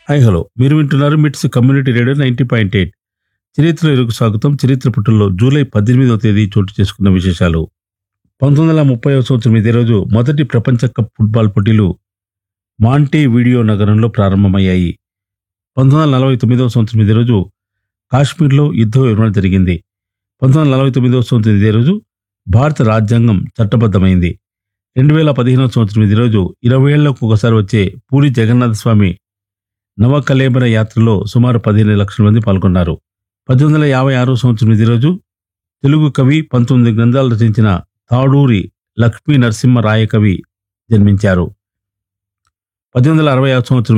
hi hello మీరు వింటున్నారు MITS community radio ninety point eight చరిత్ర ఎరుకు స్వాగతం చరిత్ర పుట్టుల్లో జూలై పద్దెనిమిదవ తేదీ చోటు చేసుకున్న విశేషాలు పంతొమ్మిది వందల ముప్పై సంవత్సరం ఇదే రోజు మొదటి ప్రపంచ కప్ ఫుట్బాల్ పోటీలు మాంటే వీడియో నగరంలో ప్రారంభమయ్యాయి పంతొమ్మిది వందల నలభై తొమ్మిదవ సంవత్సరం ఇదే రోజు కాశ్మీర్లో యుద్ధ విరమణ జరిగింది పంతొమ్మిది వందల నలభై తొమ్మిదవ సంవత్సరం ఇదే రోజు భారత రాజ్యాంగం చట్టబద్ధమైంది రెండు వేల పదిహేనవ సంవత్సరం ఇదే రోజు ఇరవై ఏళ్లకు ఒకసారి వచ్చే పూరి జగన్నాథ స్వామి నవకలేబర యాత్రలో సుమారు పదిహేను లక్షల మంది పాల్గొన్నారు పద్దెనిమిది వందల యాభై ఆరో సంవత్సరం ఇదే రోజు తెలుగు కవి పంతొమ్మిది గ్రంథాలు రచించిన తాడూరి లక్ష్మీ నరసింహ రాయ కవి జన్మించారు పద్దెనిమిది వందల అరవై సంవత్సరం